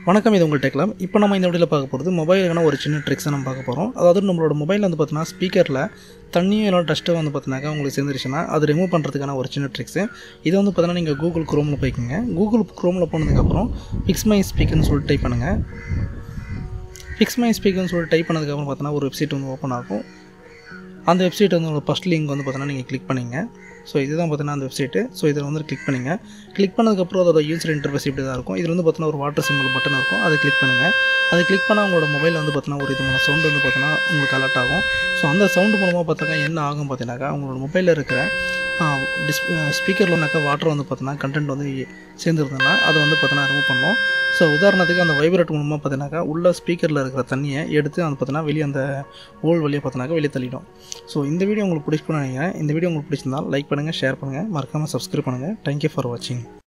வணக்கம் இது உங்கள் டெக்லாம் இப்போ நம்ம இந்த வீடியோவில் பார்க்க போகிறது மொபைலுக்கான ஒரு சின்ன ட்ரிக்ஸை நம்ம பார்க்க போகிறோம் அதாவது நம்மளோட மொபைலில் வந்து பார்த்தீங்கன்னா ஸ்பீக்கரில் தண்ணியும் இல்லை டஸ்ட்டு வந்து பார்த்தினாக்கா உங்களுக்கு சேர்ந்துருச்சுன்னா அது ரிமூவ் பண்ணுறதுக்கான ஒரு சின்ன ட்ரிக்ஸு இது வந்து பார்த்தீங்கன்னா நீங்கள் கூகுள் குரோமில் போய்க்குங்க கூகுள் குரோமில் போனதுக்கப்புறம் ஃபிக்ஸ் மை ஸ்பீக்கர்னு சொல்லிட்டு டைப் பண்ணுங்கள் ஃபிக்ஸ் மை ஸ்பீக்கர்னு சொல்லிட்டு டைப் பண்ணதுக்கப்புறம் பார்த்தீங்கன்னா ஒரு வெப்சைட் வந்து ஓப்பன் ஆகும் அந்த வெப்சைட் வந்து உங்களோட ஃபஸ்ட் லிங்க் வந்து பார்த்தீங்கன்னா நீங்கள் கிளிக் பண்ணிங்க ஸோ இதுதான் பார்த்தீங்கன்னா அந்த வெப்சைட்டு ஸோ இதில் வந்து கிளிக் பண்ணுங்கள் கிளிக் பண்ணதுக்கப்புறம் அதோட யூசர் இன்டர்ஃபேஸ் இப்படி தான் இருக்கும் இதில் வந்து பார்த்தீங்கன்னா ஒரு வாட்டர் சிம்பிள் பட்டன் இருக்கும் அதை கிளிக் பண்ணுங்கள் அதை கிளிக் பண்ணால் உங்களோட மொபைலில் வந்து பார்த்தீங்கன்னா ஒரு விதமான சவுண்ட் வந்து பார்த்தீங்கன்னா உங்களுக்கு அலர்ட் ஆகும் ஸோ அந்த சவுண்டு மூலமாக பார்த்தாக்கா என்ன ஆகும் பார்த்தீங்கன்னாக்கா உங்களோட மொபைலில் இருக்கிற டிஸ் ஸ்பீக்கர்லனாக்கா வாட்டர் வந்து பார்த்தீங்கன்னா கண்டென்ட் வந்து சேர்ந்துருந்ததுன்னா அதை வந்து பார்த்தீங்கன்னா ரிமூவ் பண்ணோம் ஸோ உதாரணத்துக்கு அந்த வைப்ரேட் மூலமாக பார்த்தீங்கன்னாக்கா உள்ள ஸ்பீக்கரில் இருக்கிற தண்ணியை எடுத்து வந்து பார்த்தீங்கன்னா வெளியே அந்த ஹோல் வழியாக பார்த்தீங்கன்னாக்கா வெளியே தள்ளிடும் ஸோ இந்த வீடியோ உங்களுக்கு பிடிச்சிக்கணும்னு நினைக்கிறேன் இந்த வீடியோ உங்களுக்கு பிடிச்சிருந்தால் லைக் பண்ணுங்கள் ஷேர் பண்ணுங்கள் மறக்காமல் சப்ஸ்கிரைப் பண்ணுங்கள் தேங்க்யூ ஃபார் வாட்சிங்